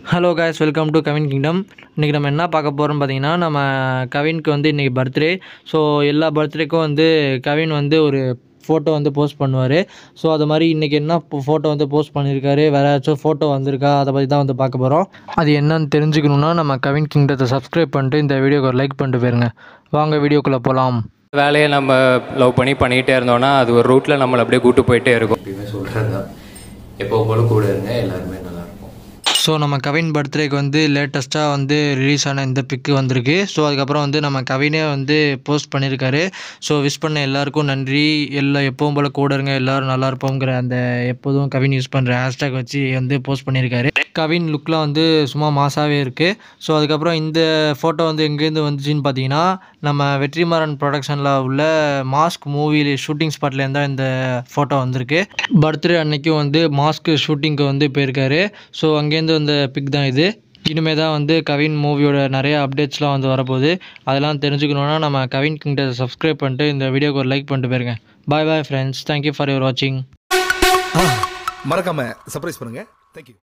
hello guys welcome to Kavin kingdom இன்றைக்கி நம்ம என்ன பார்க்க போகிறோம் பார்த்தீங்கன்னா நம்ம கவினுக்கு வந்து இன்றைக்கி பர்த்டே ஸோ எல்லா பர்த்டேக்கும் வந்து கவின் வந்து ஒரு ஃபோட்டோ வந்து போஸ்ட் பண்ணுவார் ஸோ அது மாதிரி இன்றைக்கி என்ன ஃபோட்டோ வந்து போஸ்ட் பண்ணியிருக்காரு வேறு ஏதாச்சும் ஃபோட்டோ வந்திருக்கா அதை பற்றி தான் வந்து பார்க்க போகிறோம் அது என்னன்னு தெரிஞ்சுக்கணுன்னா நம்ம கவின் கிங்டத்தை சப்ஸ்கிரைப் பண்ணிட்டு இந்த வீடியோக்கு ஒரு லைக் பண்ணிட்டு போயிருங்க வாங்க வீடியோக்குள்ளே போகலாம் வேலையை நம்ம லவ் பண்ணி பண்ணிகிட்டே இருந்தோம்னா அது ஒரு ரூட்டில் நம்மளை அப்படியே கூட்டு போயிட்டே இருக்கும் எப்பயுமே சொல்கிறது தான் எப்போ போல கூட இருங்க எல்லாருமே நல்லா இருக்கும் ஸோ நம்ம கவின் பர்த்டேக்கு வந்து லேட்டஸ்ட்டாக வந்து ரிலீஸ் ஆன இந்த பிக்கு வந்திருக்கு ஸோ அதுக்கப்புறம் வந்து நம்ம கவினே வந்து போஸ்ட் பண்ணியிருக்காரு ஸோ விஷ் பண்ண எல்லாருக்கும் நன்றி எல்லாம் எப்பவும் போல் கூட இருங்க எல்லோரும் நல்லா இருப்போங்கிற அந்த எப்போதும் கவின் யூஸ் பண்ணுற ஹேஷ்டேக் வச்சு வந்து போஸ்ட் பண்ணியிருக்காரு கவின் லுக்லாம் வந்து சும்மா மாசாவே இருக்குது ஸோ அதுக்கப்புறம் இந்த ஃபோட்டோ வந்து எங்கேருந்து வந்துச்சுன்னு பார்த்தீங்கன்னா நம்ம வெற்றிமாறன் ப்ரொடக்ஷனில் உள்ள மாஸ்க் மூவி ஷூட்டிங் ஸ்பாட்லேருந்து தான் இந்த ஃபோட்டோ வந்திருக்கு பர்த்டே அன்னைக்கும் வந்து மாஸ்க் ஷூட்டிங்க்கு வந்து போயிருக்காரு ஸோ அங்கேருந்து வந்த பிக் தான் இது இனிமேல் தான் வந்து கவின் மூவியோட நிறைய அப்டேட்ஸ்லாம் வந்து வரப்போகுது அதெல்லாம் தெரிஞ்சுக்கணுன்னா நம்ம கவின் கிட்ட சப்ஸ்கிரைப் பண்ணிட்டு இந்த வீடியோக்கு ஒரு லைக் பண்ணிட்டு போயிருங்க bye bye friends thank you for your வாட்சிங் மறக்காம சர்ப்ரைஸ் பண்ணுங்க தேங்க்யூ